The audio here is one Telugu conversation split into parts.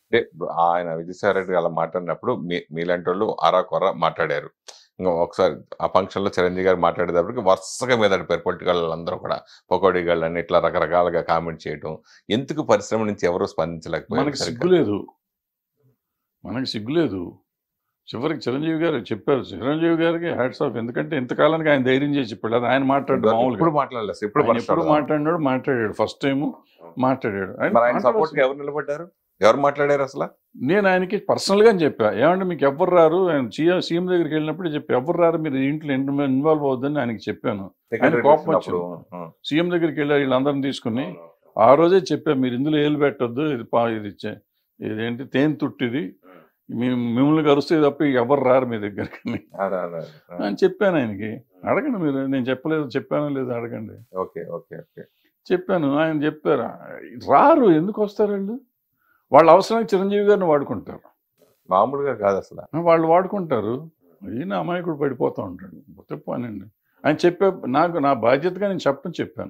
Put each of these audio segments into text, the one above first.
అంటే ఇప్పుడు ఆయన విజయసాయి రెడ్డి అలా మాట్లాడినప్పుడు మీ మీలాంటి వాళ్ళు ఆరా కొర మాట్లాడారు ఇంకా ఒకసారి ఆ ఫంక్షన్ లో చిరంజీవి గారు మాట్లాడేటప్పటికి వరుసగా మీద పడిపోయారు పొలిటికల్ అందరూ కూడా పకోడీ గాళ్ళు అని ఇట్లా రకరకాలుగా కామెంట్ చేయడం ఎందుకు పరిశ్రమ నుంచి ఎవరు స్పందించలేకపోయారు మనకి సరిగ్గా? సిగ్గులేదు మనకి సిగ్గులేదు చివరికి చిరంజీవి గారు చెప్పారు చిరంజీవి గారికి హ్యాట్స్ ఆఫ్ ఎందుకంటే ఇంతకాలానికి ఆయన ధైర్యం చేసి చెప్పాడు అది ఆయన మాట్లాడు మామూలుగా ఇప్పుడు మాట్లాడలేదు ఇప్పుడు ఆయన ఎప్పుడు పరిశ్రమ. మాట్లాడినాడు మాట్లాడాడు ఫస్ట్ టైం మాట్లాడాడు ఆయన మరి ఆయన సపోర్ట్ controversy. ఎవరు నిలబడ్డారు ఎవరు మాట్లాడారు అసలు నేను ఆయనకి పర్సనల్గా చెప్పా ఏమంటే మీకు ఎవరు రారు ఆయన సీఎం సీఎం దగ్గరికి వెళ్ళినప్పుడు చెప్పి ఎవరు రారు మీరు ఇంట్లో ఇన్వాల్వ్ అవుద్దని ఆయనకి చెప్పాను సెక్రటరీ కోపం వచ్చినప్పుడు ఆ, సీఎం దగ్గరికి వెళ్ళి వీళ్ళందరిని తీసుకుని ఆ రోజే చెప్పా మీరు ఇందులో ఏలు పెట్టొద్దు ఇది పా ఇది ఇచ్చే ఇదేంటి తేనె తుట్టిది మేము మిమ్మల్ని కరుస్తే తప్ప ఎవరు రారు మీ దగ్గరికి అని. అదే, అదే, అదే. అని చెప్పాను ఆయనకి అడగండి మీరు నేను చెప్పలేదు చెప్పానో లేదో అడగండి ఓకే ఓకే ఓకే చెప్పాను ఆయన చెప్పారు రారు ఎందుకు వస్తారు వాళ్ళు వాళ్ళ అవసరానికి చిరంజీవి గారిని వాడుకుంటారు మామూలుగా కాదు అసలు వాళ్ళు వాడుకుంటారు ఈయన అమాయకుడు పడిపోతూ ఉంటాడు చెప్పానండి ఆయన చెప్పే నాకు నా బాధ్యతగా నేను చెప్పని చెప్పాను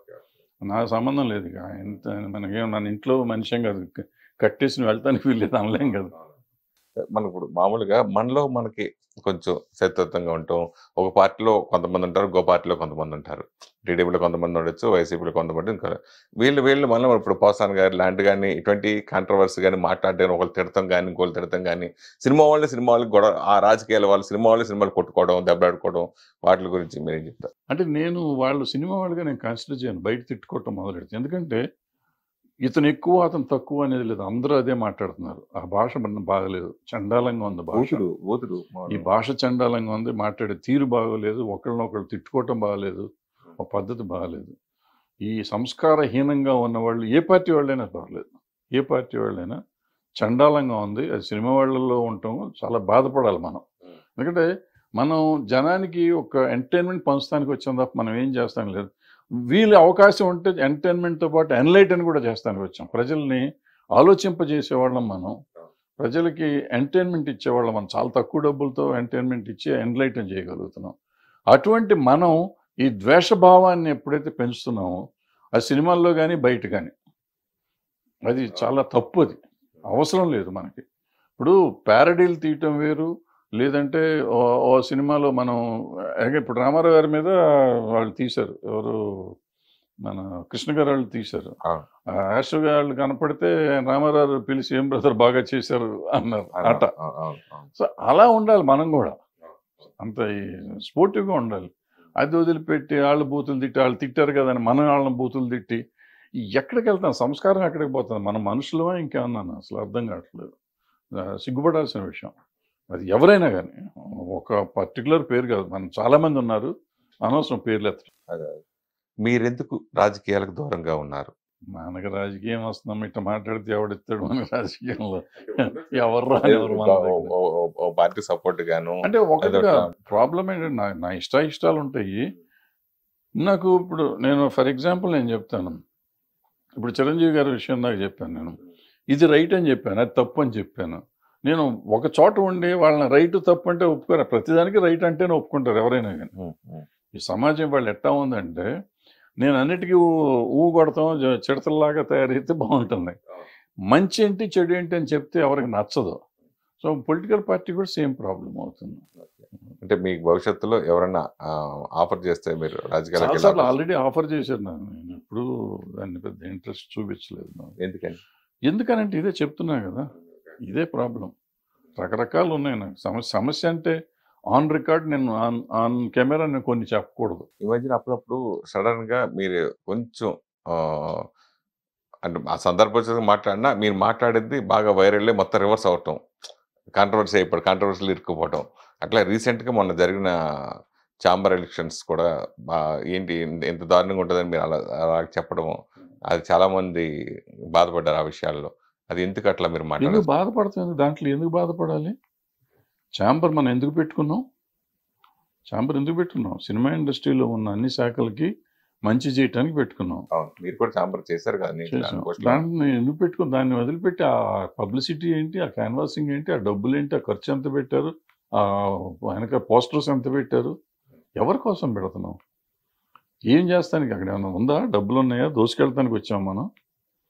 నా సంబంధం లేదు ఇక ఎంత మనకేం నన్ను ఇంట్లో మనిషిం కాదు క- కట్టేసి వెళ్తానికి వీల్లేదు అనలేం కదా మనకు ఇప్పుడు మామూలుగా మనలో మనకి కొంచెం శత్రుత్వంగా ఉంటాం ఒక పార్టీలో కొంతమంది ఉంటారు ఇంకో పార్టీలో కొంతమంది ఉంటారు టీడీపీలో కొంతమంది ఉండొచ్చు వైసీపీలో కొంతమంది ఇంకా వీళ్ళు వీళ్ళు మనం ఇప్పుడు పోసాన్ గారు లాంటి కానీ ఇటువంటి కాంట్రవర్సీ కానీ మాట్లాడడం ఒకళ్ళు తిడతాం కానీ ఇంకోళ్ళు తిడతాం కానీ సినిమా వాళ్ళు సినిమా వాళ్ళకి గొడవ ఆ రాజకీయాల వాళ్ళు సినిమా వాళ్ళు సినిమాలు కొట్టుకోవడం దెబ్బలాడుకోవడం వాటి గురించి మీరేం చెప్తారు అంటే నేను వాళ్ళు సినిమా వాళ్ళుగా నేను కన్సిడర్ చేయను బయట తిట్టుకోవటం మొదలెడుతుంది ఎందుకంటే ఇతను ఎక్కువ అతను తక్కువ అనేది లేదు అందరూ అదే మాట్లాడుతున్నారు ఆ భాష మన బాగలేదు చండాలంగా ఉంది భాష ఊతుడు ఊతుడు ఈ భాష చండాలంగా ఉంది మాట్లాడే తీరు బాగోలేదు ఒకళ్ళనొకళ్ళు తిట్టుకోవటం బాగలేదు ఒక పద్ధతి బాగలేదు ఈ సంస్కారహీనంగా ఉన్న వాళ్ళు ఏ పార్టీ వాళ్ళైనా పర్లేదు ఏ పార్టీ వాళ్ళైనా చండాలంగా ఉంది అది సినిమా వాళ్ళలో ఉండటం చాలా బాధపడాలి మనం ఎందుకంటే మనం జనానికి ఒక ఎంటర్టైన్మెంట్ పంచడానికి వచ్చాం తప్ప మనం ఏం చేస్తాం లేదు వీళ్ళు అవకాశం ఉంటే ఎంటర్టైన్మెంట్తో పాటు ఎన్లైటన్ కూడా చేస్తానికి వచ్చాం ప్రజల్ని ఆలోచింపజేసేవాళ్ళం మనం ప్రజలకి ఎంటర్టైన్మెంట్ ఇచ్చేవాళ్ళం మనం చాలా తక్కువ డబ్బులతో ఎంటర్టైన్మెంట్ ఇచ్చి ఎన్లైటన్ చేయగలుగుతున్నాం అటువంటి మనం ఈ ద్వేషభావాన్ని ఎప్పుడైతే పెంచుతున్నామో ఆ సినిమాల్లో కానీ బయట కానీ అది చాలా తప్పు అది అవసరం లేదు మనకి ఇప్పుడు ప్యారడీలు తీయటం వేరు లేదంటే ఓ- ఓ సినిమాలో మనం అలాగే ఇప్పుడు రామారావు గారి మీద వాళ్ళు తీశారు ఎవరు మన కృష్ణ గారు వాళ్ళు తీశారు ఆ. ఆ యాష్ వాళ్ళు కనపడితే రామారావు పిలిచి ఏం బ్రదర్ బాగా చేశారు అన్నారు అట అవును, అవును, అవును. సో అలా ఉండాలి మనం కూడా అంత స్పోర్టివ్గా ఉండాలి అది వదిలిపెట్టి వాళ్ళు బూతులు తిట్టి వాళ్ళు తిట్టారు కదని మనం వాళ్ళని బూతులు తిట్టి ఎక్కడికి వెళ్తాం సంస్కారం ఎక్కడికి పోతుంది మన మనుషులమా ఇంకేమన్నా అసలు అర్థం కావట్లేదు ఆ, సిగ్గుపడాల్సిన విషయం అది ఎవరైనా కానీ ఒక పర్టికులర్ పేరు కాదు మనం చాలామంది ఉన్నారు అనవసరం పేర్లు ఎత్తడం అదే, అదే. మీరెందుకు రాజకీయాలకు దూరంగా ఉన్నారు మనకి రాజకీయం వస్తున్నాం ఇట్లా మాట్లాడితే ఎవడిస్తాడు మన రాజకీయంలో ఎవరు రా ఎవరు మన ఓ- దగ్గర. ఓ- ఓ- ఓ పార్టీ సపోర్ట్ గాను అంటే ఒకటిగా అదొక- ప్రాబ్లం ఏంటంటే నా నా ఇష్ట ఇష్టాలు ఉంటాయి నాకు ఇప్పుడు నేను ఫర్ ఎగ్జాంపుల్ నేను చెప్తాను ఇప్పుడు చిరంజీవి గారి విషయం నాకు చెప్పాను నేను ఇది రైట్ అని చెప్పాను అది తప్పు అని చెప్పాను నేను ఒక చోట ఉండి వాళ్ళని రైట్ తప్పు అంటే ఒప్పుకోరు ప్రతిదానికి రైట్ అంటేనే ఒప్పుకుంటారు ఎవరైనా కానీ ఉమ్, ఉమ్. ఈ సమాజం వాళ్ళు ఎట్టా ఉందంటే నేను అన్నిటికీ ఊ- ఊ కొడతాం జ- చిడతల్లాగా తయారైతే బాగుంటుంది మంచి ఏంటి చెడు ఏంటి అని చెప్తే ఎవరికి నచ్చదు సో పొలిటికల్ పార్టీ కూడా సేమ్ ప్రాబ్లం అవుతుంది అంటే మీకు భవిష్యత్తులో ఎవరైనా ఆఫర్ చేస్తే మీరు రాజకీయాలకు చాలాసార్లు వెళ్ళాలి. ఆల్రెడీ ఆఫర్ చేశాను నాకు. నేను ఎప్పుడు దాన్ని పెద్ద ఇంట్రెస్ట్ చూపించలేదు నాకు. ఎందుకని ఎందుకనంటే ఇదే చెప్తున్నా కదా ఇదే ప్రాబ్లం రకరకాలు ఉన్నాయి నాకు సమస్య సమస్య అంటే ఆన్ రికార్డ్ నేను ఆన్ ఆన్ కెమెరా నేను కొన్ని చెప్పకూడదు ఈ మధ్యన అప్పుడప్పుడు సడన్ గా మీరు కొంచెం ఆ, అంటే ఆ సందర్భోచితంగా మాట్లాడినా మీరు మాట్లాడేది బాగా వైరల్ మొత్తం రివర్స్ అవటం కాంట్రవర్సీ అయిపోవడం కాంట్రవర్సీలు ఇరుక్కుపోవటం అట్లా recent గా మొన్న జరిగిన చాంబర్ ఎలక్షన్స్ కూడా బా- ఏంటి ఇంత- ఎంత దారుణంగా ఉంటుందని మీరు అలా అలా చెప్పడం అది చాలా మంది బాధపడ్డారు ఆ విషయాల్లో అది ఎందుకు అట్లా మీరు ఎందుకు మాట్లాడారు బాధపడుతుంది దాంట్లో ఎందుకు బాధపడాలి ఛాంబర్ మనం ఎందుకు పెట్టుకున్నాం ఛాంబర్ ఎందుకు పెట్టుకున్నాం సినిమా ఇండస్ట్రీలో ఉన్న అన్ని శాఖలకి మంచి చేయటానికి పెట్టుకున్నాం అవును మీరు కూడా చాంబర్ చేశారు కదా నేను చేసాం దానికోసం. దాన్ని ఎందుకు పెట్టుకుని దాన్ని వదిలిపెట్టి ఆ పబ్లిసిటీ ఏంటి ఆ క్యాన్వాసింగ్ ఏంటి ఆ డబ్బులు ఏంటి ఆ ఖర్చు ఎంత పెట్టారు ఆ వెనక పోస్టర్స్ ఎంత పెట్టారు ఎవరి కోసం పెడుతున్నాం ఏం చేస్తానికి అక్కడ ఏమైనా ఉందా డబ్బులు ఉన్నాయా దోసుకెళ్తానికి వచ్చాం మనం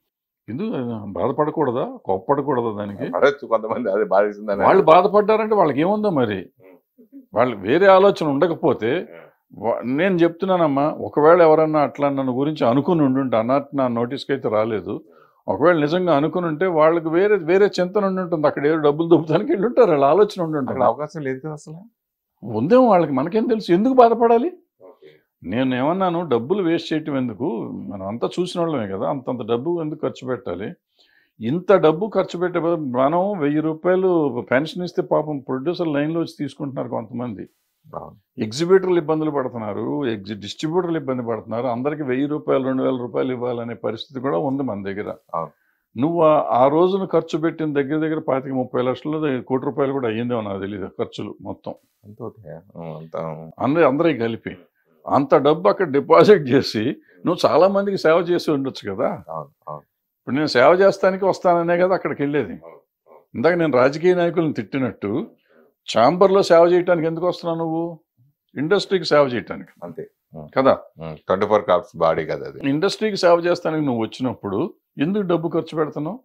ఎందుకు బాధపడకూడదా కోప్పడకూడదా దానికి పడచ్చు కొంతమంది అదే బాధిస్తుందని వాళ్ళు బాధపడ్డారంటే వాళ్ళకి ఏముందో మరి వాళ్ళు వేరే ఆలోచన ఉండకపోతే వా- నేను చెప్తున్నానమ్మా ఒకవేళ ఎవరన్నా అట్లా నన్ను గురించి అనుకుని ఉండుంటే అన్నట్టు నా నోటీస్కి అయితే రాలేదు ఒకవేళ నిజంగా అనుకుని ఉంటే వాళ్ళకి వేరే వేరే చింతన ఉండి ఉంటుంది అక్కడ ఏదో డబ్బులు దుబ్బుతానికి వెళ్ళి ఉంటారు వాళ్ళ ఆలోచన ఉండి అక్కడ ఉంటుంది అవకాశం లేదు కదా అసలు ఉందేమో వాళ్ళకి మనకేం తెలుసు ఎందుకు బాధపడాలి నేను ఏమన్నాను డబ్బులు వేస్ట్ చేయటం ఎందుకు మనం అంతా చూసిన వాళ్ళమే కదా అంతంత డబ్బు ఎందుకు ఖర్చు పెట్టాలి ఇంత డబ్బు ఖర్చు పెట్టే బదులు మనం వెయ్యి రూపాయలు పెన్షన్ ఇస్తే పాపం ప్రొడ్యూసర్ లైన్లో వచ్చి తీసుకుంటున్నారు కొంతమంది అవును. ఎగ్జిబిటర్లు ఇబ్బందులు పడుతున్నారు ఎగ్జి డిస్ట్రిబ్యూటర్లు ఇబ్బంది పడుతున్నారు అందరికి వెయ్యి రూపాయలు రెండు వేల రూపాయలు ఇవ్వాలనే పరిస్థితి కూడా ఉంది మన దగ్గర అవును. నువ్వు ఆ- ఆ రోజున ఖర్చు పెట్టిన దగ్గర దగ్గర పాతిక ముప్పై లక్షలు కోటి రూపాయలు కూడా అయ్యిందేమో నాకు తెలియదు ఖర్చులు మొత్తం అంత ఓకే అంత అందరి అందరికి కలిపి అంత డబ్బు అక్కడ డిపాజిట్ చేసి నువ్వు చాలా మందికి సేవ చేసి ఉండొచ్చు కదా అవును అవును ఇప్పుడు నేను సేవ చేస్తానికి వస్తాననే కదా అక్కడికి వెళ్ళేది ఇందాక నేను రాజకీయ నాయకులను తిట్టినట్టు ఛాంబర్లో సేవ చేయడానికి ఎందుకు వస్తున్నావు నువ్వు ఇండస్ట్రీకి సేవ చేయటానికి అంతే కదా ట్వంటీ ఫోర్ క్రాప్స్ బాడీ కదా అది ఇండస్ట్రీకి సేవ చేస్తానికి నువ్వు వచ్చినప్పుడు ఎందుకు డబ్బు ఖర్చు పెడుతున్నావు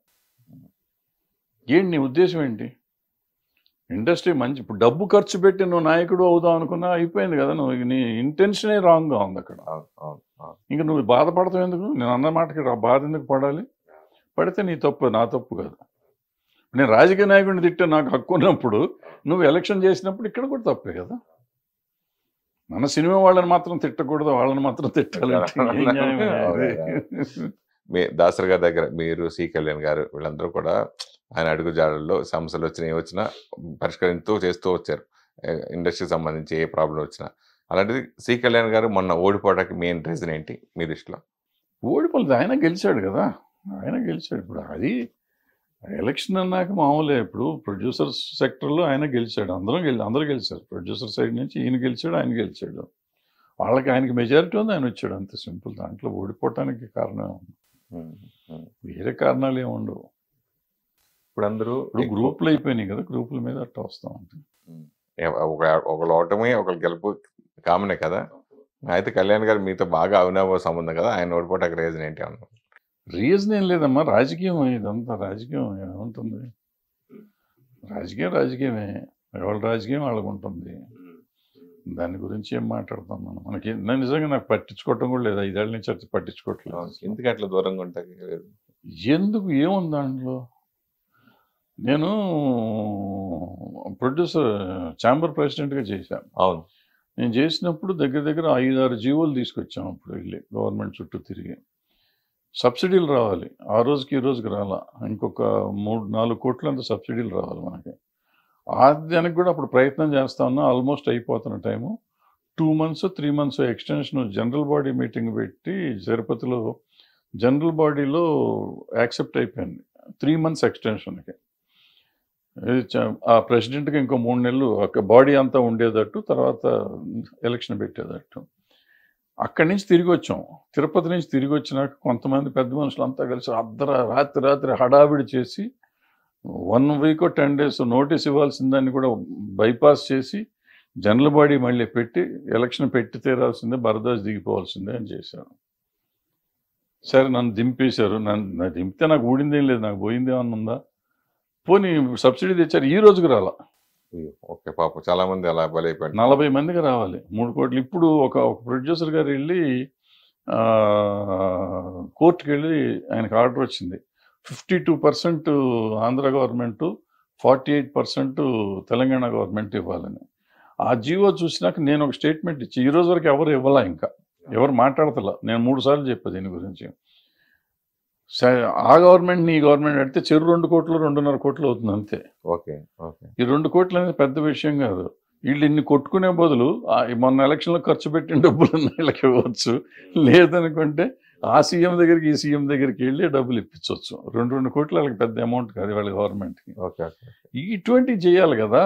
ఏంటి నీ ఉద్దేశం ఏంటి ఇండస్ట్రీ మంచి ఇప్పుడు డబ్బు ఖర్చు పెట్టి నువ్వు నాయకుడు అవుదాం అనుకున్నా అయిపోయింది కదా నువ్వు నీ ఇంటెన్షనే రాంగ్గా ఉంది అక్కడ అవును అవును అవును ఇంకా నువ్వు బాధపడతావు ఎందుకు నేను అన్న మాటకి ఆ బాధ ఎందుకు పడాలి పడితే నీ తప్పు నా తప్పు కాదు నేను రాజకీయ నాయకుడిని తిట్టే నాకు హక్కు ఉన్నప్పుడు నువ్వు ఎలక్షన్ చేసినప్పుడు ఇక్కడ కూడా తప్పే కదా మన సినిమా వాళ్ళని మాత్రం తిట్టకూడదు వాళ్ళని మాత్రం తిట్టాలి అంటే ఏం న్యాయమే అది? మీ దాసరి గారి దగ్గర మీరు సి కళ్యాణ్ గారు వీళ్ళందరూ కూడా ఆయన అడుగు జాడల్లో సమస్యలు వచ్చినా ఏ వచ్చినా పరిష్కరిస్తూ చేస్తూ వచ్చారు ఇండస్ట్రీకి సంబంధించి ఏ ప్రాబ్లం వచ్చినా అలాంటిది సి కళ్యాణ్ గారు మొన్న ఓడిపోవడానికి మెయిన్ రీజన్ ఏంటి మీ దృష్టిలో ఓడిపోలేదు ఆయన గెలిచాడు కదా ఆయన గెలిచాడు ఇప్పుడు అది ఎలక్షన్ అన్నాక మామూలే ఇప్పుడు ప్రొడ్యూసర్ సెక్టర్లో ఆయన గెలిచాడు అందరం గెలి అందరూ గెలిచారు ప్రొడ్యూసర్ సైడ్ నుంచి ఈయన గెలిచాడు ఆయన గెలిచాడు వాళ్ళకి ఆయనకి మెజారిటీ ఉంది ఆయన వచ్చాడు అంతే సింపుల్ దాంట్లో ఓడిపోవటానికి కారణం ఏముంది? ఉమ్, ఉమ్. వేరే కారణాలు ఏమి ఉండవు ఇప్పుడు అందరూ ఇప్పుడు గ్రూపులు అయిపోయినాయి కదా గ్రూపుల మీద అట్లా వస్తాం అంటే ఎవ- ఒక ఒకళ్ళు ఓటమి ఒకళ్ళు గెలుపు కామనే కదా అయితే కళ్యాణ్ గారు మీతో బాగా అవినాభావ సంబంధం కదా ఆయన ఓడిపోవడానికి రీజన్ ఏంటి అన్నారు రీజన్ ఏం లేదమ్మా రాజకీయం ఇదంతా రాజకీయం ఏముంటుంది రాజకీయం రాజకీయమే ఎవరి రాజకీయం వాళ్ళకు ఉంటుంది దాని గురించి ఏం మాట్లాడతాం మనం మనకి నేను నిజంగా నాకు పట్టించుకోవటం కూడా లేదు ఐదేళ్ళ నుంచి అట్లా పట్టించుకోవట్లేదు అసలు. ఎందుకు అట్లా దూరంగా ఉంటాయి ఎందుకు ఏముంది దాంట్లో నేను ప్రొడ్యూసర్ ఛాంబర్ ప్రెసిడెంట్గా చేశాను అవును నేను చేసినప్పుడు దగ్గర దగ్గర ఐదు ఆరు జీవోలు తీసుకొచ్చాం అప్పుడు వెళ్ళి గవర్నమెంట్ చుట్టూ తిరిగి సబ్సిడీలు రావాలి ఆ రోజుకి ఈ రోజుకి రాలా ఇంకొక మూడు నాలుగు కోట్లంత సబ్సిడీలు రావాలి మనకి ఆ దానికి కూడా అప్పుడు ప్రయత్నం చేస్తా ఉన్నా ఆల్మోస్ట్ అయిపోతున్న time two months three months extension general body meeting పెట్టి తిరుపతిలో జనరల్ బాడీలో యాక్సెప్ట్ అయిపోయింది త్రీ మంత్స్ ఎక్స్టెన్షన్కి ఇది చ- ఆ ప్రెసిడెంట్కి ఇంకో మూడు నెలలు ఒక బాడీ అంతా ఉండేటట్టు తర్వాత ఎలక్షన్ పెట్టేటట్టు అక్కడి నుంచి తిరిగి వచ్చాం తిరుపతి నుంచి తిరిగి వచ్చినాక కొంతమంది పెద్ద మనుషులు అంతా కలిసి అర్ధ రాత్రి రాత్రి హడావిడి చేసి one week ten days notice ఇవ్వాల్సిందాన్ని కూడా బైపాస్ చేసి జనరల్ బాడీ మళ్ళీ పెట్టి ఎలక్షన్ పెట్టి తీరాల్సిందే బరదాస్ దిగిపోవాల్సిందే అని చేశారు సరే నన్ను దింపేశారు నన్ను నన్ను దింపితే నాకు ఊడిందేం లేదు నాకు పోయింది ఏమన్నా ఉందా పోనీ సబ్సిడీ తెచ్చారు ఈ రోజుకి రాలా అయ్యో, ఓకే పాపం చాలా మంది అలా బలైపోయారు నలభై మందికి రావాలి మూడు కోట్లు ఇప్పుడు ఒక ఒక ప్రొడ్యూసర్ గారు వెళ్ళి ఆ, కోర్టుకి వెళ్ళి ఆయనకు ఆర్డర్ వచ్చింది fifty two percent Andhra government forty eight percent Telangana government ఇవ్వాలని ఆ జీవో చూసినాక నేను ఒక స్టేట్మెంట్ ఇచ్చి ఈ రోజు వరకు ఎవరు ఇవ్వాలా ఇంకా ఎవరు మాట్లాడతలా నేను మూడు సార్లు చెప్పా దీని గురించి సరే, ఆ గవర్నమెంట్ నీ గవర్నమెంట్ అడితే చెరు రెండు కోట్లు రెండున్నర కోట్లు అవుతుంది అంతే ఓకే ఓకే ఈ రెండు కోట్లు అనేది పెద్ద విషయం కాదు వీళ్ళు ఇన్ని కొట్టుకునే బదులు ఆ ఈ మొన్న ఎలక్షన్లో ఖర్చు పెట్టిన డబ్బులు వీళ్ళకి ఇవ్వచ్చు లేదనుకుంటే ఆ సీఎం దగ్గరికి ఈ సీఎం దగ్గరికి వెళ్ళి డబ్బులు ఇప్పించవచ్చు రెండు రెండు కోట్లు వాళ్ళకి పెద్ద అమౌంట్ కాదు వాళ్ళ గవర్నమెంట్కి ఓకే ఓకే ఇటువంటివి చేయాలి కదా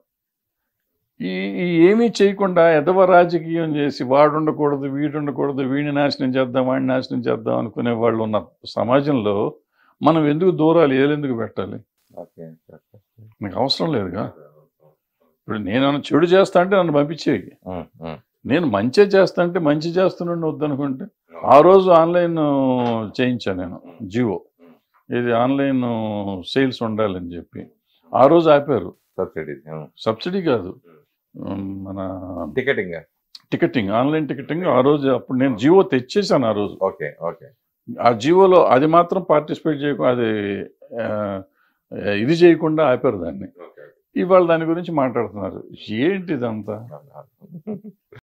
ఈ ఈ ఏమీ చేయకుండా ఎదవ రాజకీయం చేసి వాడు ఉండకూడదు వీడు ఉండకూడదు వీడిని నాశనం చేద్దాం వాడిని నాశనం చేద్దాం అనుకునే వాళ్ళు ఉన్న సమాజంలో మనం ఎందుకు దూరాలు ఏలెందుకు పెట్టాలి ఓకే ఓకే నాకు అవసరం లేదుగా ఇప్పుడు నేను ఏమైనా చెడు చేస్తా అంటే నన్ను పంపించేయి ఉమ్, ఉమ్. నేను మంచి చేస్తా అంటే మంచి చేస్తున్నాడు వద్దనుకుంటే ఆ రోజు ఆన్లైన్ చేయించాను నేను జియో ఇది ఆన్లైన్ సేల్స్ ఉండాలని చెప్పి ఆ రోజు ఆపారు సబ్సిడీస్ సబ్సిడీ కాదు ఉమ్, మన టికెటింగ్ టికెటింగ్ ఆన్లైన్ టికెటింగ్ ఆ రోజు అప్పుడు నేను జియో తెచ్చేసాను ఆ రోజు ఓకే ఓకే ఆ జియోలో అది మాత్రం పార్టిసిపేట్ చేయకుండా అది ఆ, ఇది చేయకుండా ఆపారు దాన్ని ఇవాళ దాని గురించి మాట్లాడుతున్నారు ఏంటి ఇదంతా